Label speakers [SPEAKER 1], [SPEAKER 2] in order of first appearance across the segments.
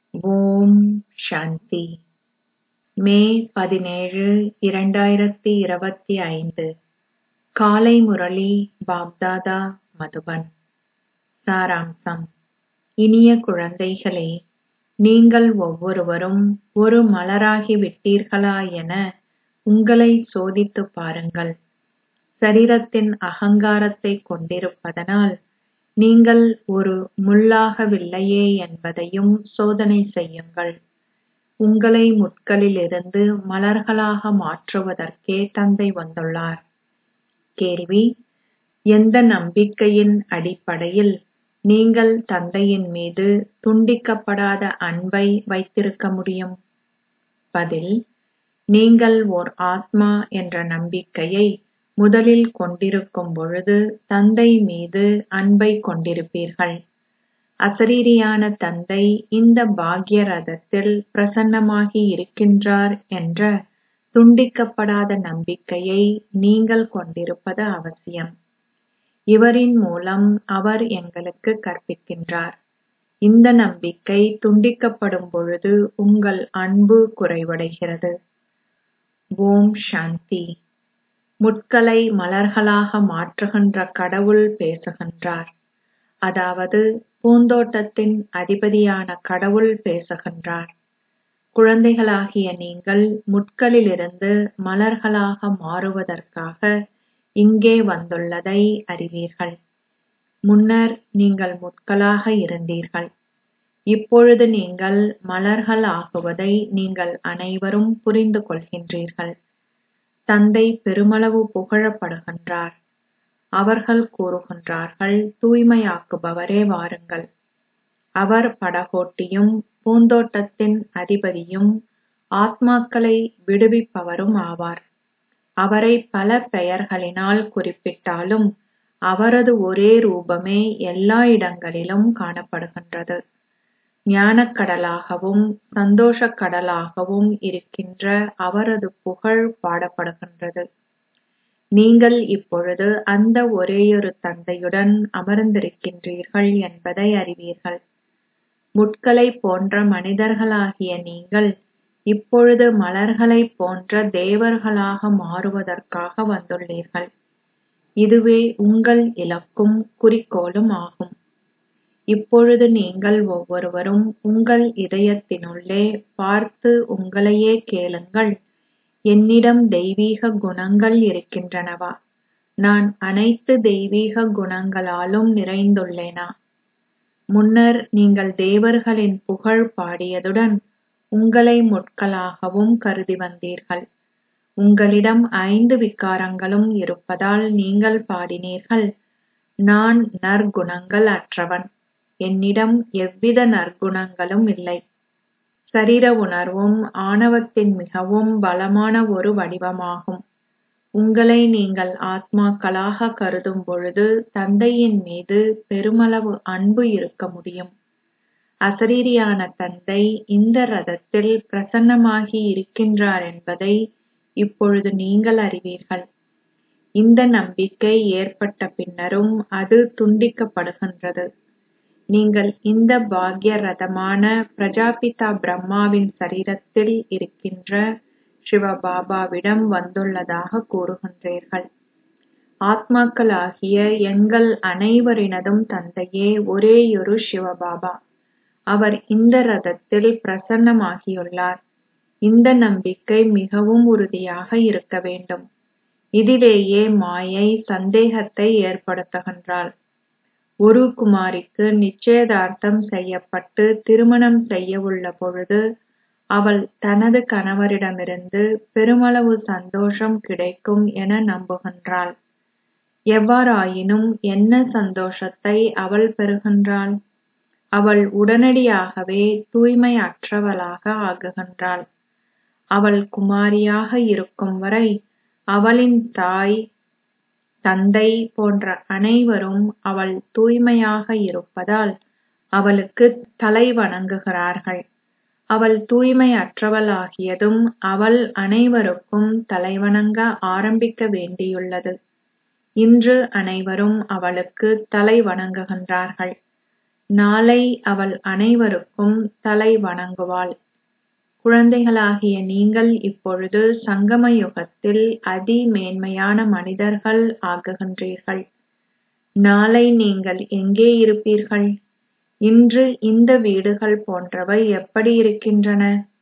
[SPEAKER 1] ஓம் சாந்தி மே பதினேழு இரண்டாயிரத்தி இருபத்தி ஐந்து காலை முரளி பாப்தாதா மதுபன் சாராம்சம் இனிய குழந்தைகளே நீங்கள் ஒவ்வொருவரும் ஒரு மலராகி விட்டீர்களா என உங்களை சோதித்துப் பாருங்கள் சரீரத்தின் அகங்காரத்தைக் கொண்டிருப்பதனால் நீங்கள் ஒரு முள்ளாகவில்லையே என்பதையும் சோதனை செய்யுங்கள் உங்களை முட்களிலிருந்து மலர்களாக மாற்றுவதற்கே தந்தை வந்துள்ளார் கேள்வி எந்த நம்பிக்கையின் அடிப்படையில் நீங்கள் தந்தையின் மீது துண்டிக்கப்படாத அன்பை வைத்திருக்க முடியும் பதில் நீங்கள் ஓர் ஆத்மா என்ற நம்பிக்கையை முதலில் கொண்டிருக்கும் பொழுது தந்தை மீது அன்பைக் கொண்டிருப்பீர்கள் அசரீரியான தந்தை இந்த பாக்ய ரதத்தில் பிரசன்னமாகி இருக்கின்றார் என்ற துண்டிக்கப்படாத நம்பிக்கையை நீங்கள் கொண்டிருப்பது அவசியம் இவரின் மூலம் அவர் எங்களுக்கு கற்பிக்கின்றார் இந்த நம்பிக்கை துண்டிக்கப்படும் பொழுது உங்கள் அன்பு குறைவடைகிறது ஓம் சாந்தி முட்களை மலர்களாக மாற்றுகின்ற கடவுள் பேசுகின்றார் அதாவது பூந்தோட்டத்தின் அதிபதியான கடவுள் பேசுகின்றார் குழந்தைகளாகிய நீங்கள் முட்களிலிருந்து மலர்களாக மாறுவதற்காக இங்கே வந்துள்ளதை அறிவீர்கள் முன்னர் நீங்கள் முட்களாக இருந்தீர்கள் இப்பொழுது நீங்கள் மலர்கள் ஆகுவதை நீங்கள் அனைவரும் புரிந்து கொள்கின்றீர்கள் தந்தை பெருமளவு புகழப்படுகின்றார் அவர்கள் கூறுகின்றார்கள் தூய்மையாக்குபவரே வாருங்கள் அவர் படகோட்டியும் பூந்தோட்டத்தின் அதிபதியும் ஆத்மாக்களை விடுவிப்பவரும் ஆவார் அவரை பல பெயர்களினால் குறிப்பிட்டாலும் அவரது ஒரே ரூபமே எல்லா இடங்களிலும் காணப்படுகின்றது ஞானக்கடலாகவும் சந்தோஷக் கடலாகவும் இருக்கின்ற அவரது புகழ் பாடப்படுகின்றது நீங்கள் இப்பொழுது அந்த ஒரேயொரு தந்தையுடன் அமர்ந்திருக்கின்றீர்கள் என்பதை அறிவீர்கள் முட்களைப் போன்ற மனிதர்களாகிய நீங்கள் இப்பொழுது மலர்களைப் போன்ற தேவர்களாக மாறுவதற்காக வந்துள்ளீர்கள் இதுவே உங்கள் இலக்கும் குறிக்கோளும் ஆகும் இப்பொழுது நீங்கள் ஒவ்வொருவரும் உங்கள் இதயத்தினுள்ளே பார்த்து உங்களையே கேளுங்கள் என்னிடம் தெய்வீக குணங்கள் இருக்கின்றனவா நான் அனைத்து தெய்வீக குணங்களாலும் நிறைந்துள்ளேனா முன்னர் நீங்கள் தேவர்களின் புகழ் பாடியதுடன் உங்களை முட்களாகவும் கருதி வந்தீர்கள் உங்களிடம் ஐந்து விகாரங்களும் இருப்பதால் நீங்கள் பாடினீர்கள் நான் நற்குணங்கள் அற்றவன் என்னிடம் எவ்வித நற்குணங்களும் இல்லை சரீர உணர்வும் ஆணவத்தின் மிகவும் பலமான ஒரு வடிவமாகும் உங்களை நீங்கள் ஆத்மாக்களாக கருதும் பொழுது தந்தையின் மீது பெருமளவு அன்பு இருக்க முடியும் அசரீரியான தந்தை இந்த ரதத்தில் பிரசன்னமாகி இருக்கின்றார் என்பதை இப்பொழுது நீங்கள் அறிவீர்கள் இந்த நம்பிக்கை ஏற்பட்ட பின்னரும் அது துண்டிக்கப்படுகின்றது நீங்கள் இந்த பாக்ய ரதமான பிரஜாபிதா பிரம்மாவின் சரீரத்தில் இருக்கின்ற சிவபாபாவிடம் வந்துள்ளதாக கூறுகின்றீர்கள் ஆத்மாக்களாகிய எங்கள் அனைவரினதும் தந்தையே ஒரேயொரு சிவபாபா அவர் இந்த ரதத்தில் பிரசன்னமாகியுள்ளார் இந்த நம்பிக்கை மிகவும் உறுதியாக இருக்க வேண்டும் இதிலேயே மாயை சந்தேகத்தை ஏற்படுத்துகின்றாள் ஒரு குமாரிக்கு நிச்சயதார்த்தம் செய்யப்பட்டு திருமணம் செய்யவுள்ள பொழுது அவள் தனது கணவரிடமிருந்து பெருமளவு சந்தோஷம் கிடைக்கும் என நம்புகின்றாள் எவ்வாறாயினும் என்ன சந்தோஷத்தை அவள் பெறுகின்றாள் அவள் உடனடியாகவே தூய்மையற்றவளாக ஆகுகின்றாள் அவள் குமாரியாக இருக்கும் வரை அவளின் தாய் தந்தை போன்ற அனைவரும் அவள் தூய்மையாக இருப்பதால் அவளுக்கு தலை வணங்குகிறார்கள் அவள் தூய்மையற்றவளாகியதும் அவள் அனைவருக்கும் தலைவணங்க ஆரம்பிக்க வேண்டியுள்ளது இன்று அனைவரும் அவளுக்கு தலை வணங்குகின்றார்கள் நாளை அவள் அனைவருக்கும் தலை வணங்குவாள் குழந்தைகளாகிய நீங்கள் இப்பொழுது சங்கம யுகத்தில் அதி மேன்மையான மனிதர்கள் ஆகுகின்றீர்கள் நாளை நீங்கள் எங்கே இருப்பீர்கள் இன்று இந்த வீடுகள் போன்றவை எப்படி இருக்கின்றன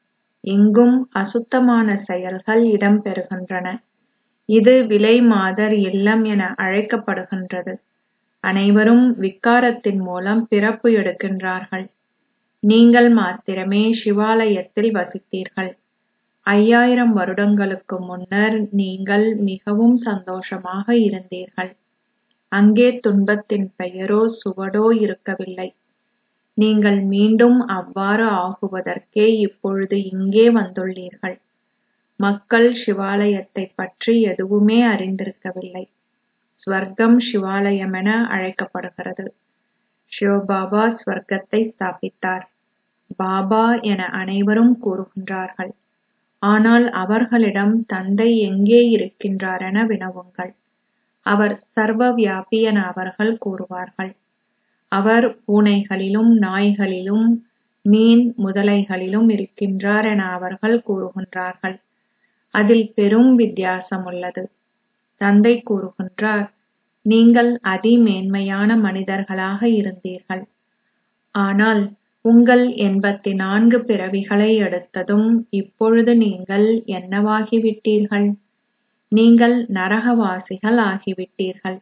[SPEAKER 1] எங்கும் அசுத்தமான செயல்கள் இடம்பெறுகின்றன இது விலை மாதர் இல்லம் என அழைக்கப்படுகின்றது அனைவரும் விக்காரத்தின் மூலம் பிறப்பு எடுக்கின்றார்கள் நீங்கள் மாத்திரமே சிவாலயத்தில் வசித்தீர்கள் ஐயாயிரம் வருடங்களுக்கு முன்னர் நீங்கள் மிகவும் சந்தோஷமாக இருந்தீர்கள் அங்கே துன்பத்தின் பெயரோ சுவடோ இருக்கவில்லை நீங்கள் மீண்டும் அவ்வாறு ஆகுவதற்கே இப்பொழுது இங்கே வந்துள்ளீர்கள் மக்கள் சிவாலயத்தைப் பற்றி எதுவுமே அறிந்திருக்கவில்லை ஸ்வர்க்கம் சிவாலயமென அழைக்கப்படுகிறது சிவபாபா ஸ்வர்க்கத்தை ஸ்தாபித்தார் பாபா என அனைவரும் கூறுகின்றார்கள் ஆனால் அவர்களிடம் தந்தை எங்கே இருக்கின்றார் என வினவுங்கள் அவர் சர்வ வியாபி என அவர்கள் கூறுவார்கள் அவர் பூனைகளிலும் நாய்களிலும் மீன் முதலைகளிலும் இருக்கின்றார் என அவர்கள் கூறுகின்றார்கள் அதில் பெரும் வித்தியாசம் உள்ளது தந்தை கூறுகின்றார் நீங்கள் அதிமேன்மையான மனிதர்களாக இருந்தீர்கள் ஆனால் உங்கள் எண்பத்தி நான்கு பிறவிகளை எடுத்ததும் இப்பொழுது நீங்கள் என்னவாகிவிட்டீர்கள் நீங்கள் நரகவாசிகள் ஆகிவிட்டீர்கள்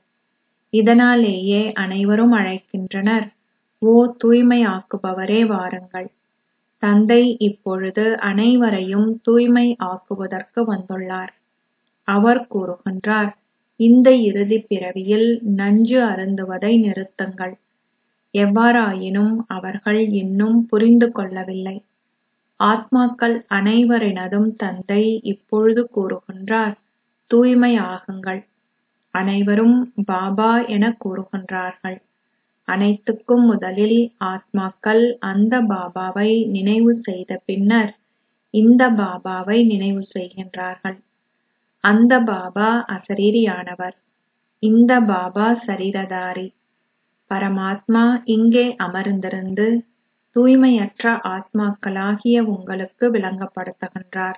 [SPEAKER 1] இதனாலேயே அனைவரும் அழைக்கின்றனர் ஓ தூய்மையாக்குபவரே வாருங்கள் தந்தை இப்பொழுது அனைவரையும் தூய்மை ஆக்குவதற்கு வந்துள்ளார் அவர் கூறுகின்றார் இந்த இறுதி பிறவியில் நஞ்சு அருந்துவதை நிறுத்துங்கள் எவ்வாறாயினும் அவர்கள் இன்னும் புரிந்து கொள்ளவில்லை ஆத்மாக்கள் அனைவரினதும் தந்தை இப்பொழுது கூறுகின்றார் தூய்மை ஆகுங்கள் அனைவரும் பாபா என கூறுகின்றார்கள் அனைத்துக்கும் முதலில் ஆத்மாக்கள் அந்த பாபாவை நினைவு செய்த பின்னர் இந்த பாபாவை நினைவு செய்கின்றார்கள் அந்த பாபா அசரீரியானவர் இந்த பாபா சரீரதாரி பரமாத்மா இங்கே அமர்ந்திருந்து தூய்மையற்ற ஆத்மாக்களாகிய உங்களுக்கு விளங்கப்படுத்துகின்றார்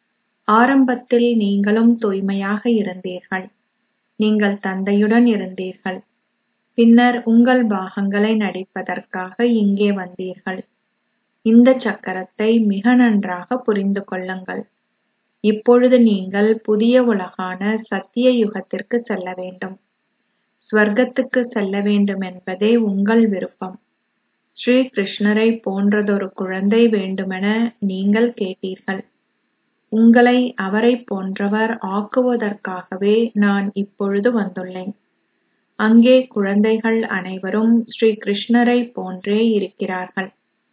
[SPEAKER 1] ஆரம்பத்தில் நீங்களும் தூய்மையாக இருந்தீர்கள் நீங்கள் தந்தையுடன் இருந்தீர்கள் பின்னர் உங்கள் பாகங்களை நடிப்பதற்காக இங்கே வந்தீர்கள் இந்த சக்கரத்தை மிக நன்றாக புரிந்து கொள்ளுங்கள் இப்பொழுது நீங்கள் புதிய உலகான சத்திய யுகத்திற்கு செல்ல வேண்டும் ஸ்வர்க்கத்துக்கு செல்ல வேண்டும் என்பதே உங்கள் விருப்பம் ஸ்ரீ கிருஷ்ணரை போன்றதொரு குழந்தை வேண்டுமென நீங்கள் கேட்டீர்கள் உங்களை அவரை போன்றவர் ஆக்குவதற்காகவே நான் இப்பொழுது வந்துள்ளேன் அங்கே குழந்தைகள் அனைவரும் ஸ்ரீ கிருஷ்ணரை போன்றே இருக்கிறார்கள்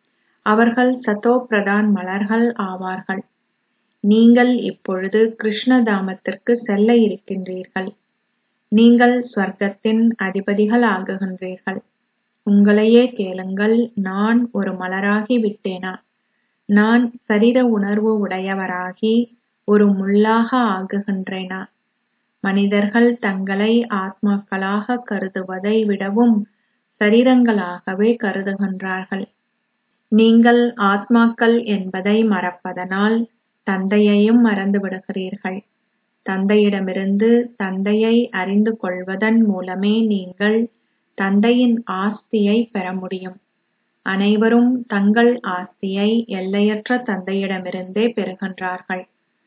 [SPEAKER 1] அவர்கள் சதோ பிரதான் மலர்கள் ஆவார்கள் நீங்கள் இப்பொழுது கிருஷ்ண தாமத்திற்கு செல்ல இருக்கின்றீர்கள் நீங்கள் ஸ்வர்க்கத்தின் அதிபதிகள் ஆகுகின்றீர்கள் உங்களையே கேளுங்கள் நான் ஒரு மலராகி விட்டேனா நான் சரீர உணர்வு உடையவராகி ஒரு முள்ளாக ஆகுகின்றேனா மனிதர்கள் தங்களை ஆத்மாக்களாக கருதுவதை விடவும் சரீரங்களாகவே கருதுகின்றார்கள் நீங்கள் ஆத்மாக்கள் என்பதை மறப்பதனால் தந்தையையும் மறந்து விடுகிறீர்கள் தந்தையிடமிருந்து தந்தையை அறிந்து கொள்வதன் மூலமே நீங்கள் தந்தையின் ஆஸ்தியை பெற முடியும் அனைவரும் தங்கள் ஆஸ்தியை எல்லையற்ற தந்தையிடமிருந்தே பெறுகின்றார்கள்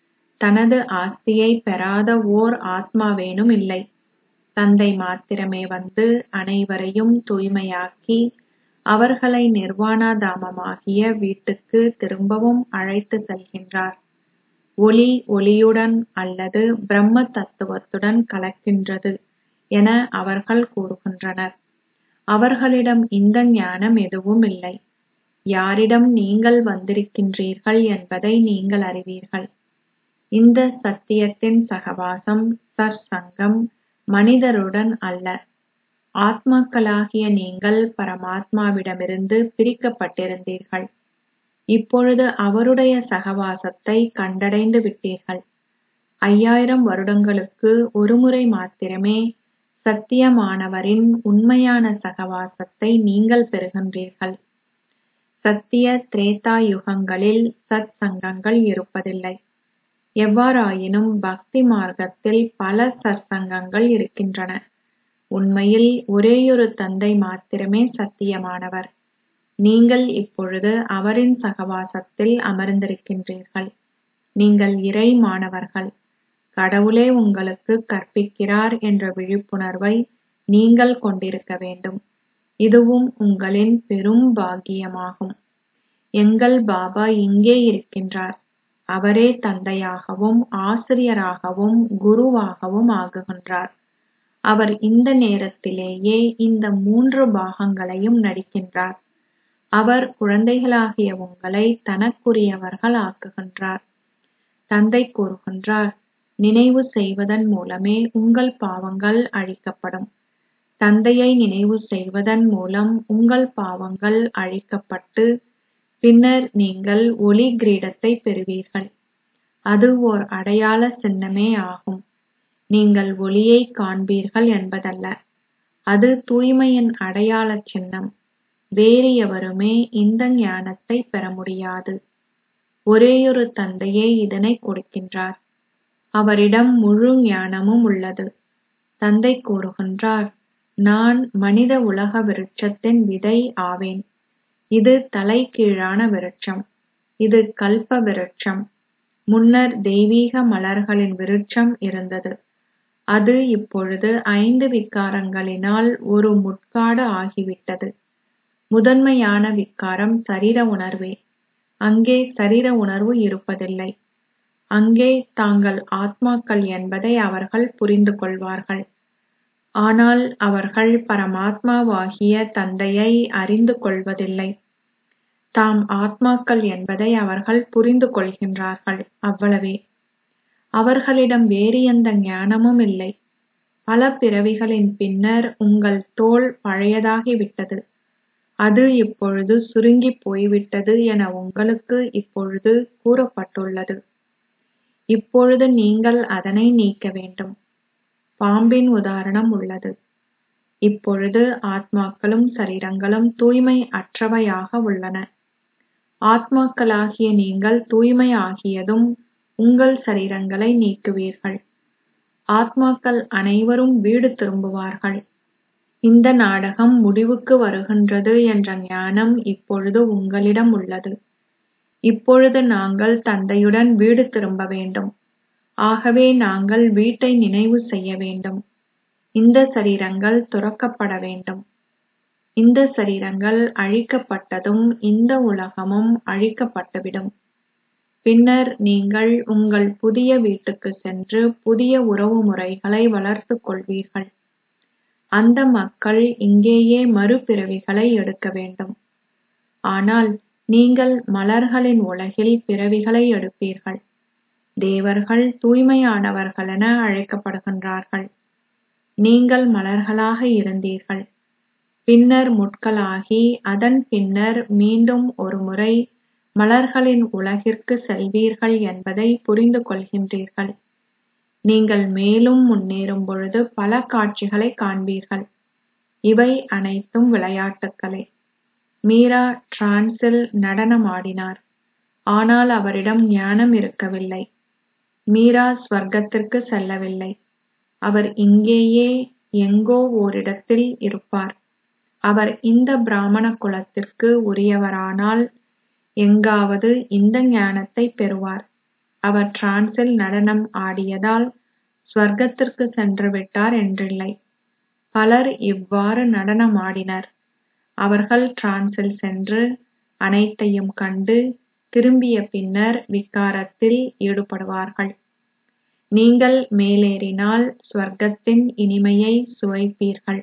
[SPEAKER 1] தனது ஆஸ்தியை பெறாத ஓர் ஆத்மாவேனும் இல்லை தந்தை மாத்திரமே வந்து அனைவரையும் தூய்மையாக்கி அவர்களை நிர்வாண தாமமாகிய வீட்டுக்கு திரும்பவும் அழைத்து செல்கின்றார் ஒளி ஒளியுடன் அல்லது பிரம்ம தத்துவத்துடன் கலக்கின்றது என அவர்கள் கூறுகின்றனர் அவர்களிடம் இந்த ஞானம் எதுவும் இல்லை யாரிடம் நீங்கள் வந்திருக்கின்றீர்கள் என்பதை நீங்கள் அறிவீர்கள் இந்த சத்தியத்தின் சகவாசம் சற்சங்கம் மனிதருடன் அல்ல ஆத்மாக்களாகிய நீங்கள் பரமாத்மாவிடமிருந்து பிரிக்கப்பட்டிருந்தீர்கள் இப்பொழுது அவருடைய சகவாசத்தை கண்டடைந்து விட்டீர்கள் ஐயாயிரம் வருடங்களுக்கு ஒருமுறை மாத்திரமே சத்தியமானவரின் உண்மையான சகவாசத்தை நீங்கள் பெறுகின்றீர்கள் சத்திய திரேதா யுகங்களில் சத் சங்கங்கள் இருப்பதில்லை எவ்வாறாயினும் பக்தி மார்க்கத்தில் பல சற்சங்கங்கள் இருக்கின்றன உண்மையில் ஒரேயொரு தந்தை மாத்திரமே சத்தியமானவர் நீங்கள் இப்பொழுது அவரின் சகவாசத்தில் அமர்ந்திருக்கின்றீர்கள் நீங்கள் இறை மாணவர்கள் கடவுளே உங்களுக்கு கற்பிக்கிறார் என்ற விழிப்புணர்வை நீங்கள் கொண்டிருக்க வேண்டும் இதுவும் உங்களின் பெரும் பாக்கியமாகும் எங்கள் பாபா இங்கே இருக்கின்றார் அவரே தந்தையாகவும் ஆசிரியராகவும் குருவாகவும் ஆகுகின்றார் அவர் இந்த நேரத்திலேயே இந்த மூன்று பாகங்களையும் நடிக்கின்றார் அவர் குழந்தைகளாகிய உங்களை தனக்குரியவர்கள் ஆக்குகின்றார் தந்தை கூறுகின்றார் நினைவு செய்வதன் மூலமே உங்கள் பாவங்கள் அழிக்கப்படும் தந்தையை நினைவு செய்வதன் மூலம் உங்கள் பாவங்கள் அழிக்கப்பட்டு பின்னர் நீங்கள் ஒளி கிரீடத்தை பெறுவீர்கள் அது ஓர் அடையாள சின்னமே ஆகும் நீங்கள் ஒளியை காண்பீர்கள் என்பதல்ல அது தூய்மையின் அடையாள சின்னம் வேறு எவருமே இந்த ஞானத்தை பெற முடியாது ஒரேயொரு தந்தையே இதனை கொடுக்கின்றார் அவரிடம் முழு ஞானமும் உள்ளது தந்தை கூறுகின்றார் நான் மனித உலக விருட்சத்தின் விதை ஆவேன் இது தலைகீழான விருட்சம் இது கல்ப விருட்சம் முன்னர் தெய்வீக மலர்களின் விருட்சம் இருந்தது அது இப்பொழுது ஐந்து விக்காரங்களினால் ஒரு முட்காடு ஆகிவிட்டது முதன்மையான விக்காரம் சரீர உணர்வே அங்கே சரீர உணர்வு இருப்பதில்லை அங்கே தாங்கள் ஆத்மாக்கள் என்பதை அவர்கள் புரிந்து கொள்வார்கள் ஆனால் அவர்கள் பரமாத்மாவாகிய தந்தையை அறிந்து கொள்வதில்லை தாம் ஆத்மாக்கள் என்பதை அவர்கள் புரிந்து கொள்கின்றார்கள் அவ்வளவே அவர்களிடம் வேறு எந்த ஞானமும் இல்லை பல பிறவிகளின் பின்னர் உங்கள் தோல் பழையதாகிவிட்டது அது இப்பொழுது சுருங்கிப் போய்விட்டது என உங்களுக்கு இப்பொழுது கூறப்பட்டுள்ளது இப்பொழுது நீங்கள் அதனை நீக்க வேண்டும் பாம்பின் உதாரணம் உள்ளது இப்பொழுது ஆத்மாக்களும் சரீரங்களும் தூய்மை அற்றவையாக உள்ளன ஆத்மாக்களாகிய நீங்கள் தூய்மை ஆகியதும் உங்கள் சரீரங்களை நீக்குவீர்கள் ஆத்மாக்கள் அனைவரும் வீடு திரும்புவார்கள் இந்த நாடகம் முடிவுக்கு வருகின்றது என்ற ஞானம் இப்பொழுது உங்களிடம் உள்ளது இப்பொழுது நாங்கள் தந்தையுடன் வீடு திரும்ப வேண்டும் ஆகவே நாங்கள் வீட்டை நினைவு செய்ய வேண்டும் இந்த சரீரங்கள் துறக்கப்பட வேண்டும் இந்த சரீரங்கள் அழிக்கப்பட்டதும் இந்த உலகமும் அழிக்கப்பட்டுவிடும் பின்னர் நீங்கள் உங்கள் புதிய வீட்டுக்கு சென்று புதிய உறவு முறைகளை வளர்த்துக் கொள்வீர்கள் அந்த மக்கள் இங்கேயே மறுபிறவிகளை எடுக்க வேண்டும் ஆனால் நீங்கள் மலர்களின் உலகில் பிறவிகளை எடுப்பீர்கள் தேவர்கள் தூய்மையானவர்களென அழைக்கப்படுகின்றார்கள் நீங்கள் மலர்களாக இருந்தீர்கள் பின்னர் முட்களாகி அதன் பின்னர் மீண்டும் ஒருமுறை மலர்களின் உலகிற்கு செல்வீர்கள் என்பதை புரிந்து கொள்கின்றீர்கள் நீங்கள் மேலும் முன்னேறும் பொழுது பல காட்சிகளை காண்பீர்கள் இவை அனைத்தும் விளையாட்டுக்களே மீரா டிரான்ஸில் நடனமாடினார் ஆனால் அவரிடம் ஞானம் இருக்கவில்லை மீரா ஸ்வர்க்கத்திற்கு செல்லவில்லை அவர் இங்கேயே எங்கோ ஓரிடத்தில் இருப்பார் அவர் இந்த பிராமண குலத்திற்கு உரியவரானால் எங்காவது இந்த ஞானத்தை பெறுவார் அவர் டிரான்ஸில் நடனம் ஆடியதால் ஸ்வர்க்கத்திற்கு சென்று விட்டார் என்றில்லை பலர் இவ்வாறு நடனமாடினர் அவர்கள் டிரான்ஸில் சென்று அனைத்தையும் கண்டு திரும்பிய பின்னர் விக்காரத்தில் ஈடுபடுவார்கள் நீங்கள் மேலேறினால் ஸ்வர்க்கத்தின் இனிமையை சுவைப்பீர்கள்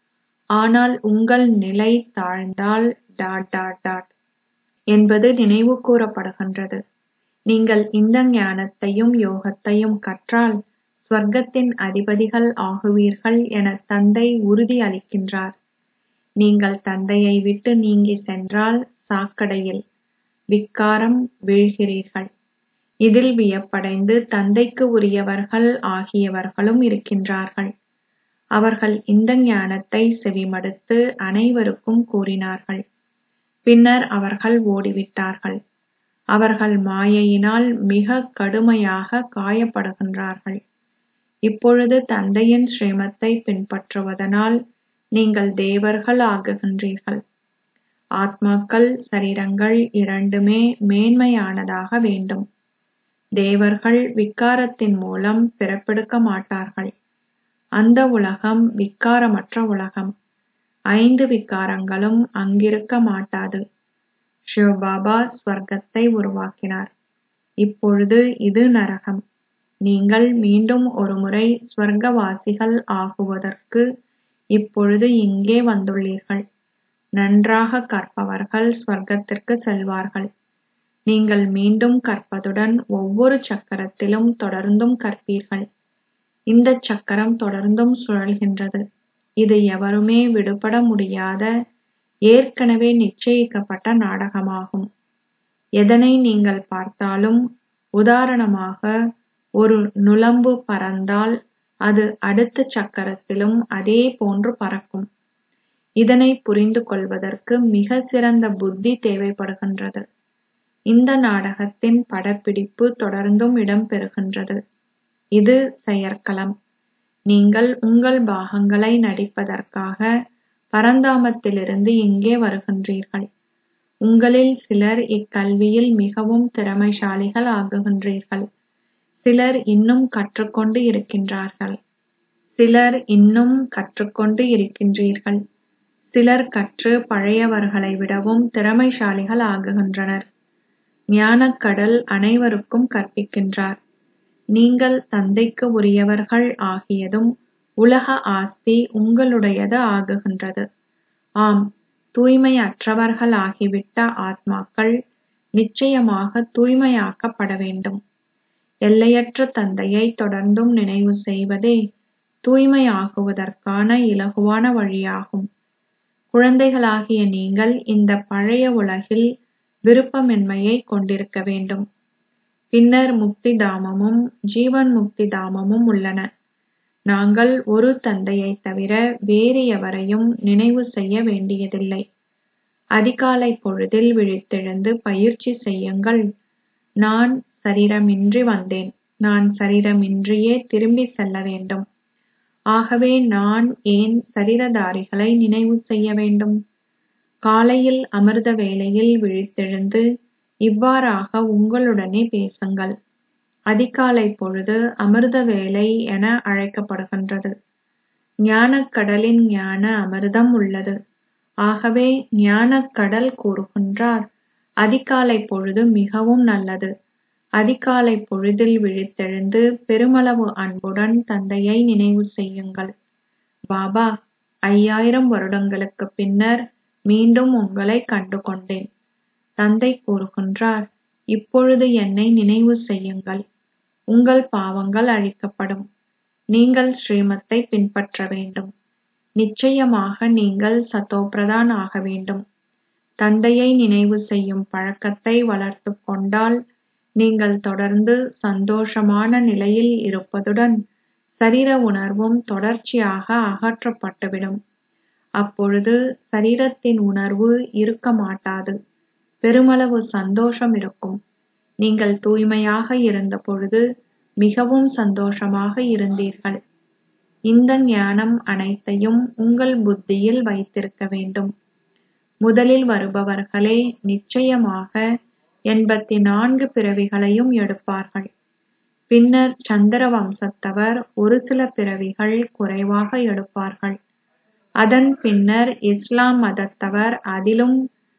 [SPEAKER 1] ஆனால் உங்கள் நிலை தாழ்ந்தால் டாட் டாட் டாட் என்பது நினைவு கூறப்படுகின்றது நீங்கள் இந்த ஞானத்தையும் யோகத்தையும் கற்றால் ஸ்வர்க்கத்தின் அதிபதிகள் ஆகுவீர்கள் என தந்தை உறுதி அளிக்கின்றார் நீங்கள் தந்தையை விட்டு நீங்கி சென்றால் சாக்கடையில் விக்காரம் வீழ்கிறீர்கள் இதில் வியப்படைந்து தந்தைக்கு உரியவர்கள் ஆகியவர்களும் இருக்கின்றார்கள் அவர்கள் இந்த ஞானத்தை செவிமடுத்து அனைவருக்கும் கூறினார்கள் பின்னர் அவர்கள் ஓடிவிட்டார்கள் அவர்கள் மாயையினால் மிக கடுமையாக காயப்படுகின்றார்கள் இப்பொழுது தந்தையின் ஸ்ரீமத்தை பின்பற்றுவதனால் நீங்கள் தேவர்கள் ஆகுகின்றீர்கள் ஆத்மாக்கள் சரீரங்கள் இரண்டுமே மேன்மையானதாக வேண்டும் தேவர்கள் விக்காரத்தின் மூலம் பிறப்பெடுக்க மாட்டார்கள் அந்த உலகம் விக்காரமற்ற உலகம் ஐந்து விக்காரங்களும் அங்கிருக்க மாட்டாது சிவபாபா ஸ்வர்க்கத்தை உருவாக்கினார் இப்பொழுது இது நரகம் நீங்கள் மீண்டும் ஒருமுறை ஸ்வர்க்கவாசிகள் ஆகுவதற்கு இப்பொழுது இங்கே வந்துள்ளீர்கள் நன்றாக கற்பவர்கள் ஸ்வர்க்கத்திற்கு செல்வார்கள் நீங்கள் மீண்டும் கற்பதுடன் ஒவ்வொரு சக்கரத்திலும் தொடர்ந்தும் கற்பீர்கள் இந்த சக்கரம் தொடர்ந்தும் சுழல்கின்றது இது எவருமே விடுபட முடியாத ஏற்கனவே நிச்சயிக்கப்பட்ட நாடகமாகும் எதனை நீங்கள் பார்த்தாலும் உதாரணமாக ஒரு நுளம்பு பறந்தால் அது அடுத்த சக்கரத்திலும் அதே போன்று பறக்கும் இதனை புரிந்து கொள்வதற்கு மிக சிறந்த புத்தி தேவைப்படுகின்றது இந்த நாடகத்தின் படப்பிடிப்பு தொடர்ந்தும் இடம்பெறுகின்றது இது செயற்களம் நீங்கள் உங்கள் பாகங்களை நடிப்பதற்காக பரந்தாமத்திலிருந்து இங்கே வருகின்றீர்கள் உங்களில் சிலர் இக்கல்வியில் மிகவும் திறமைசாலிகள் ஆகுகின்றீர்கள் சிலர் இன்னும் கற்றுக்கொண்டு இருக்கின்றார்கள் சிலர் இன்னும் கற்றுக்கொண்டு இருக்கின்றீர்கள் சிலர் கற்று பழையவர்களை விடவும் திறமைசாலிகள் ஆகுகின்றனர் ஞானக்கடல் அனைவருக்கும் கற்பிக்கின்றார் நீங்கள் தந்தைக்கு உரியவர்கள் ஆகியதும் உலக ஆஸ்தி உங்களுடையது ஆகுகின்றது ஆம் தூய்மையற்றவர்கள் ஆகிவிட்ட ஆத்மாக்கள் நிச்சயமாக தூய்மையாக்கப்பட வேண்டும் எல்லையற்ற தந்தையை தொடர்ந்தும் நினைவு செய்வதே தூய்மையாகுவதற்கான இலகுவான வழியாகும் குழந்தைகளாகிய நீங்கள் இந்த பழைய உலகில் விருப்பமின்மையை கொண்டிருக்க வேண்டும் பின்னர் முக்தி தாமமும் ஜீவன் முக்தி தாமமும் உள்ளன நாங்கள் ஒரு தந்தையைத் தவிர வேறு எவரையும் நினைவு செய்ய வேண்டியதில்லை அதிகாலை பொழுதில் விழித்தெழுந்து பயிற்சி செய்யுங்கள் நான் சரீரமின்றி வந்தேன் நான் சரீரமின்றியே திரும்பி செல்ல வேண்டும் ஆகவே நான் ஏன் சரீரதாரிகளை நினைவு செய்ய வேண்டும் காலையில் அமிர்த வேளையில் விழித்தெழுந்து இவ்வாறாக உங்களுடனே பேசுங்கள் அதிகாலை பொழுது அமிர்த வேளை என அழைக்கப்படுகின்றது ஞானக்கடலின் ஞான அமிர்தம் உள்ளது ஆகவே ஞானக்கடல் கூறுகின்றார் அதிகாலை பொழுது மிகவும் நல்லது அதிகாலை பொழுதில் விழித்தெழுந்து பெருமளவு அன்புடன் தந்தையை நினைவு செய்யுங்கள் பாபா ஐயாயிரம் வருடங்களுக்குப் பின்னர் மீண்டும் உங்களை கண்டு கொண்டேன் தந்தை கூறுகின்றார் இப்பொழுது என்னை நினைவு செய்யுங்கள் உங்கள் பாவங்கள் அழிக்கப்படும் நீங்கள் ஸ்ரீமத்தை பின்பற்ற வேண்டும் நிச்சயமாக நீங்கள் சதோபிரதான் ஆக வேண்டும் தந்தையை நினைவு செய்யும் பழக்கத்தை வளர்த்துக் கொண்டால் நீங்கள் தொடர்ந்து சந்தோஷமான நிலையில் இருப்பதுடன் சரீர உணர்வும் தொடர்ச்சியாக அகற்றப்பட்டுவிடும் அப்பொழுது சரீரத்தின் உணர்வு இருக்க மாட்டாது பெருமளவு சந்தோஷம் இருக்கும் நீங்கள் தூய்மையாக இருந்த பொழுது மிகவும் சந்தோஷமாக இருந்தீர்கள் இந்த ஞானம் அனைத்தையும் உங்கள் புத்தியில் வைத்திருக்க வேண்டும் முதலில் வருபவர்களே நிச்சயமாக எண்பத்தி நான்கு பிறவிகளையும் எடுப்பார்கள் பின்னர் சந்திர வம்சத்தவர் ஒரு சில பிறவிகள் குறைவாக எடுப்பார்கள் அதன் பின்னர் இஸ்லாம் மதத்தவர் அதிலும்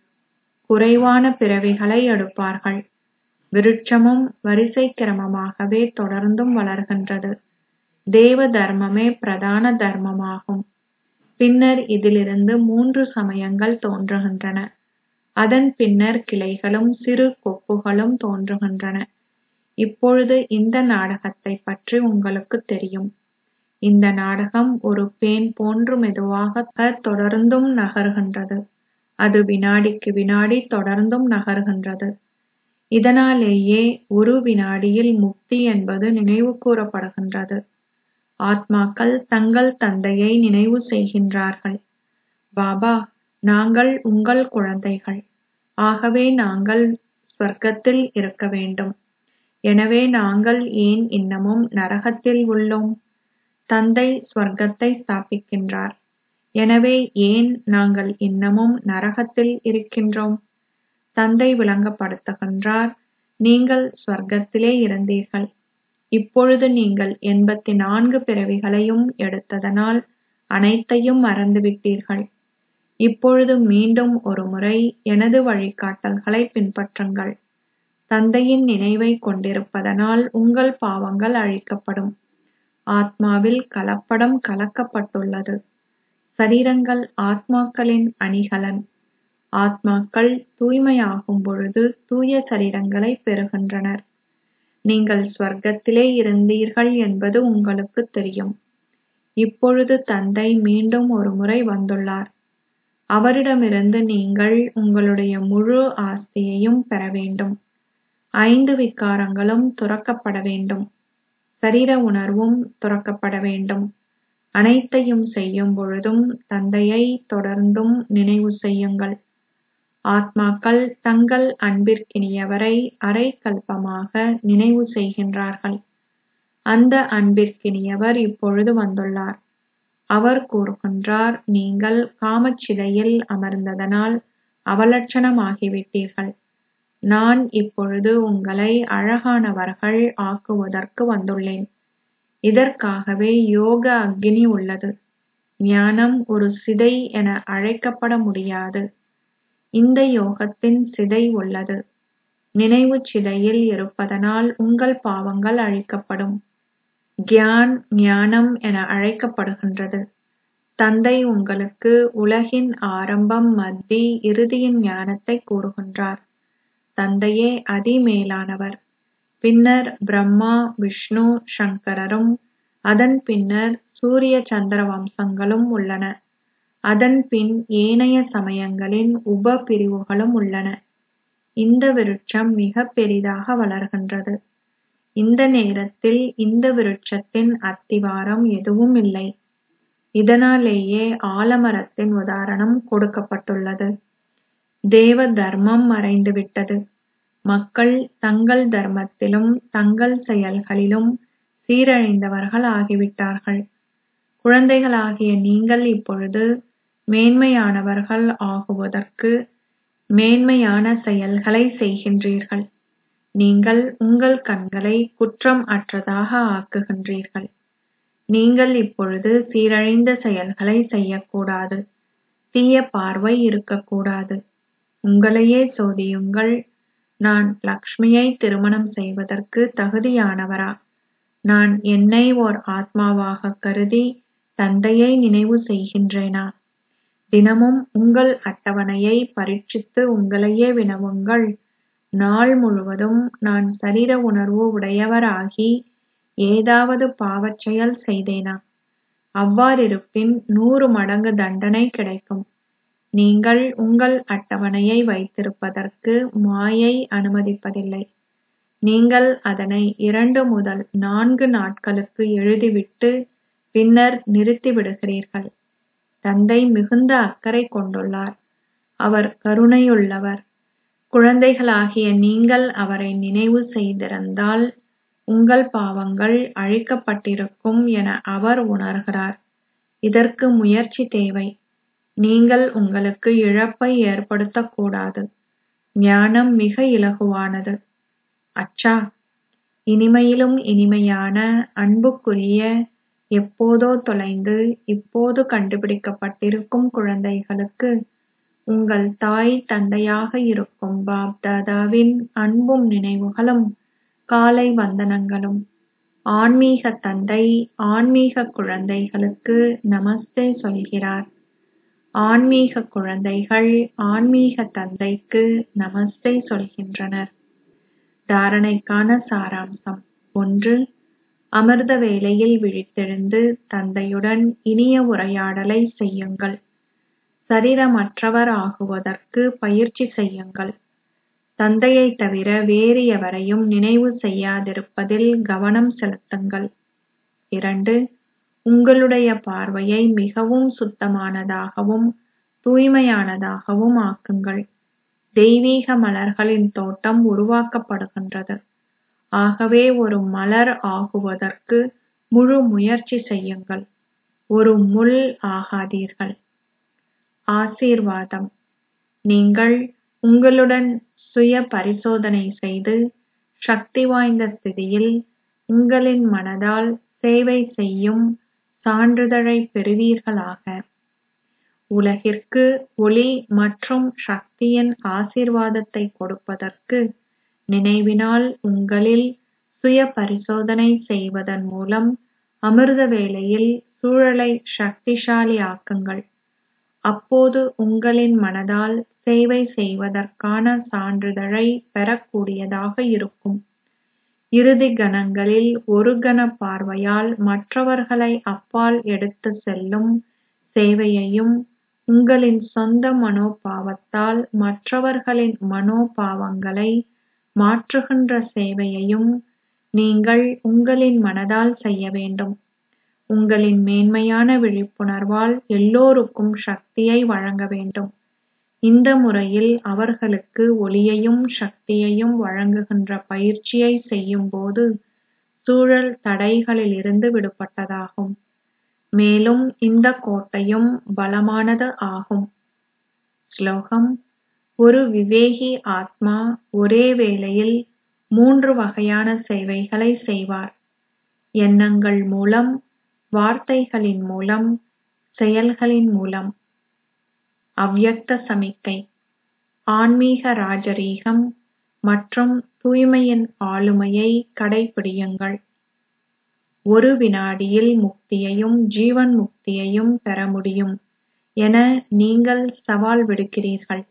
[SPEAKER 1] குறைவான பிறவிகளை எடுப்பார்கள் விருட்சமும் வரிசை கிரமமாகவே தொடர்ந்தும் வளர்கின்றது தேவ தர்மமே பிரதான தர்மமாகும் பின்னர் இதிலிருந்து மூன்று சமயங்கள் தோன்றுகின்றன அதன் பின்னர் கிளைகளும் சிறு கொப்புகளும் தோன்றுகின்றன இப்பொழுது இந்த நாடகத்தை பற்றி உங்களுக்கு தெரியும் இந்த நாடகம் ஒரு பேன் போன்று மெதுவாக தொடர்ந்தும் நகர்கின்றது அது வினாடிக்கு வினாடி தொடர்ந்தும் நகர்கின்றது இதனாலேயே ஒரு வினாடியில் முக்தி என்பது நினைவு கூறப்படுகின்றது ஆத்மாக்கள் தங்கள் தந்தையை நினைவு செய்கின்றார்கள் பாபா நாங்கள் உங்கள் குழந்தைகள் ஆகவே நாங்கள் ஸ்வர்க்கத்தில் இருக்க வேண்டும் எனவே நாங்கள் ஏன் இன்னமும் நரகத்தில் உள்ளோம் தந்தை ஸ்வர்க்கத்தை ஸ்தாபிக்கின்றார் எனவே ஏன் நாங்கள் இன்னமும் நரகத்தில் இருக்கின்றோம் தந்தை விளங்கப்படுத்துகின்றார் நீங்கள் ஸ்வர்க்கத்திலே இருந்தீர்கள் இப்பொழுது நீங்கள் எண்பத்தி நான்கு பிறவிகளையும் எடுத்ததனால் அனைத்தையும் மறந்துவிட்டீர்கள் இப்பொழுது மீண்டும் ஒருமுறை எனது வழிகாட்டல்களை பின்பற்றுங்கள் தந்தையின் நினைவை கொண்டிருப்பதனால் உங்கள் பாவங்கள் அழிக்கப்படும் ஆத்மாவில் கலப்படம் கலக்கப்பட்டுள்ளது சரீரங்கள் ஆத்மாக்களின் அணிகலன் ஆத்மாக்கள் தூய்மையாகும் பொழுது தூய சரீரங்களை பெறுகின்றனர் நீங்கள் ஸ்வர்க்கத்திலே இருந்தீர்கள் என்பது உங்களுக்கு தெரியும் இப்பொழுது தந்தை மீண்டும் ஒருமுறை வந்துள்ளார் அவரிடமிருந்து நீங்கள் உங்களுடைய முழு ஆஸ்தியையும் பெற வேண்டும் ஐந்து விகாரங்களும் துறக்கப்பட வேண்டும் சரீர உணர்வும் துறக்கப்பட வேண்டும் அனைத்தையும் செய்யும் பொழுதும் தந்தையை தொடர்ந்தும் நினைவு செய்யுங்கள் ஆத்மாக்கள் தங்கள் அன்பிற்கினியவரை அரை கல்பமாக நினைவு செய்கின்றார்கள் அந்த அன்பிற்கினியவர் இப்பொழுது வந்துள்ளார் அவர் கூறுகின்றார் நீங்கள் காமச்சிதையில் அமர்ந்ததனால் அவலட்சணமாகிவிட்டீர்கள் நான் இப்பொழுது உங்களை அழகானவர்கள் ஆக்குவதற்கு வந்துள்ளேன் இதற்காகவே யோக அக்னி உள்ளது ஞானம் ஒரு சிதை என அழைக்கப்பட முடியாது இந்த யோகத்தின் சிதை உள்ளது நினைவு சிதையில் இருப்பதனால் உங்கள் பாவங்கள் அழிக்கப்படும் கியான் ஞானம் என அழைக்கப்படுகின்றது தந்தை உங்களுக்கு உலகின் ஆரம்பம் மத்தி இறுதியின் ஞானத்தை கூறுகின்றார் தந்தையே அதிமேலானவர் பின்னர் பிரம்மா விஷ்ணு சங்கரரும் அதன் பின்னர் சூரிய சந்திர வம்சங்களும் உள்ளன அதன் பின் ஏனைய சமயங்களின் உப பிரிவுகளும் உள்ளன இந்த விருட்சம் மிக பெரிதாக வளர்கின்றது இந்த நேரத்தில் இந்த விருட்சத்தின் அத்திவாரம் எதுவும் இல்லை இதனாலேயே ஆலமரத்தின் உதாரணம் கொடுக்கப்பட்டுள்ளது தேவ தர்மம் மறைந்துவிட்டது மக்கள் தங்கள் தர்மத்திலும் தங்கள் செயல்களிலும் சீரழிந்தவர்கள் ஆகிவிட்டார்கள் குழந்தைகளாகிய நீங்கள் இப்பொழுது மேன்மையானவர்கள் ஆகுவதற்கு மேன்மையான செயல்களை செய்கின்றீர்கள் நீங்கள் உங்கள் கண்களை குற்றம் அற்றதாக ஆக்குகின்றீர்கள் நீங்கள் இப்பொழுது சீரழிந்த செயல்களை செய்யக்கூடாது தீய பார்வை இருக்கக்கூடாது உங்களையே சோதியுங்கள் நான் லக்ஷ்மியை திருமணம் செய்வதற்கு தகுதியானவரா நான் என்னை ஓர் ஆத்மாவாக கருதி தந்தையை நினைவு செய்கின்றேனா தினமும் உங்கள் அட்டவணையை பரீட்சித்து உங்களையே வினவுங்கள் நாள் முழுவதும் நான் சரீர உணர்வு உடையவராகி ஏதாவது பாவச் செயல் செய்தேனா அவ்வாறிருப்பின் நூறு மடங்கு தண்டனை கிடைக்கும் நீங்கள் உங்கள் அட்டவணையை வைத்திருப்பதற்கு மாயை அனுமதிப்பதில்லை நீங்கள் அதனை இரண்டு முதல் நான்கு நாட்களுக்கு எழுதிவிட்டு பின்னர் நிறுத்திவிடுகிறீர்கள் தந்தை மிகுந்த அக்கறை கொண்டுள்ளார் அவர் கருணையுள்ளவர் குழந்தைகளாகிய நீங்கள் அவரை நினைவு செய்திருந்தால் உங்கள் பாவங்கள் அழிக்கப்பட்டிருக்கும் என அவர் உணர்கிறார் இதற்கு முயற்சி தேவை நீங்கள் உங்களுக்கு இழப்பை ஏற்படுத்தக்கூடாது ஞானம் மிக இலகுவானது அச்சா இனிமையிலும் இனிமையான அன்புக்குரிய எப்போதோ தொலைந்து இப்போது கண்டுபிடிக்கப்பட்டிருக்கும் குழந்தைகளுக்கு உங்கள் தாய் தந்தையாக இருக்கும் பாப் தாதாவின் அன்பும் நினைவுகளும் காலை வந்தனங்களும் ஆன்மீக தந்தை ஆன்மீக குழந்தைகளுக்கு நமஸ்தே சொல்கிறார் ஆன்மீக குழந்தைகள் ஆன்மீக தந்தைக்கு நமஸ்தே சொல்கின்றனர் தாரணைக்கான சாராம்சம் ஒன்று அமிர்த வேளையில் விழித்தெழுந்து தந்தையுடன் இனிய உரையாடலை செய்யுங்கள் சரீரமற்றவர் ஆகுவதற்கு பயிற்சி செய்யுங்கள் தந்தையை தவிர வேறு எவரையும் நினைவு செய்யாதிருப்பதில் கவனம் செலுத்துங்கள் இரண்டு உங்களுடைய பார்வையை மிகவும் சுத்தமானதாகவும் தூய்மையானதாகவும் ஆக்குங்கள் தெய்வீக மலர்களின் தோட்டம் உருவாக்கப்படுகின்றது ஆகவே ஒரு மலர் ஆகுவதற்கு முழு முயற்சி செய்யுங்கள் ஒரு முள் ஆகாதீர்கள் ஆசீர்வாதம் நீங்கள் உங்களுடன் சுய பரிசோதனை செய்து சக்தி வாய்ந்த ஸ்திதியில் உங்களின் மனதால் சேவை செய்யும் சான்றிதழை பெறுவீர்களாக உலகிற்கு ஒளி மற்றும் சக்தியின் ஆசீர்வாதத்தை கொடுப்பதற்கு நினைவினால் உங்களில் சுய பரிசோதனை செய்வதன் மூலம் அமிர்த வேளையில் சூழலை சக்திசாலி ஆக்குங்கள் அப்போது உங்களின் மனதால் சேவை செய்வதற்கான சான்றிதழை பெறக்கூடியதாக இருக்கும் இறுதி கணங்களில் ஒரு கண பார்வையால் மற்றவர்களை அப்பால் எடுத்துச் செல்லும் சேவையையும் உங்களின் சொந்த மனோபாவத்தால் மற்றவர்களின் மனோபாவங்களை மாற்றுகின்ற சேவையையும் நீங்கள் உங்களின் மனதால் செய்ய வேண்டும் உங்களின் மேன்மையான விழிப்புணர்வால் எல்லோருக்கும் சக்தியை வழங்க வேண்டும் இந்த முறையில் அவர்களுக்கு ஒளியையும் சக்தியையும் வழங்குகின்ற பயிற்சியை செய்யும்போது சூழல் தடைகளிலிருந்து விடுபட்டதாகும் மேலும் இந்த கோட்டையும் பலமானது ஆகும் ஸ்லோகம் ஒரு விவேகி ஆத்மா ஒரே வேளையில் மூன்று வகையான சேவைகளை செய்வார் எண்ணங்கள் மூலம் வார்த்தைகளின் மூலம் செயல்களின் மூலம் அவ்யக்த சமிக்கை ஆன்மீக ராஜரீகம் மற்றும் தூய்மையின் ஆளுமையை கடைபிடியுங்கள் ஒரு வினாடியில் முக்தியையும் ஜீவன் முக்தியையும் பெற முடியும் என நீங்கள் சவால் விடுக்கிறீர்கள்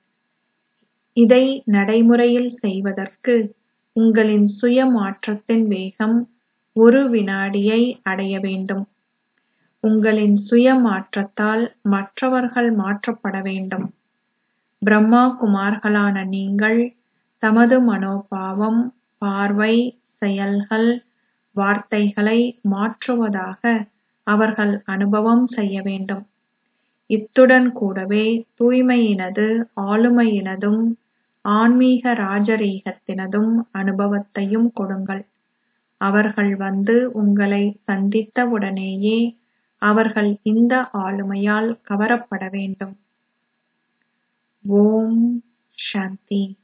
[SPEAKER 1] இதை நடைமுறையில் செய்வதற்கு உங்களின் சுய மாற்றத்தின் வேகம் ஒரு வினாடியை அடைய வேண்டும் உங்களின் சுய மாற்றத்தால் மற்றவர்கள் மாற்றப்பட வேண்டும் பிரம்மா குமார்களான நீங்கள் தமது மனோபாவம் பார்வை செயல்கள் வார்த்தைகளை மாற்றுவதாக அவர்கள் அனுபவம் செய்ய வேண்டும் இத்துடன் கூடவே தூய்மையினது ஆளுமையினதும் ஆன்மீக ராஜரீகத்தினதும் அனுபவத்தையும் கொடுங்கள் அவர்கள் வந்து உங்களை சந்தித்தவுடனேயே அவர்கள் இந்த ஆளுமையால் கவரப்பட வேண்டும் ஓம் சாந்தி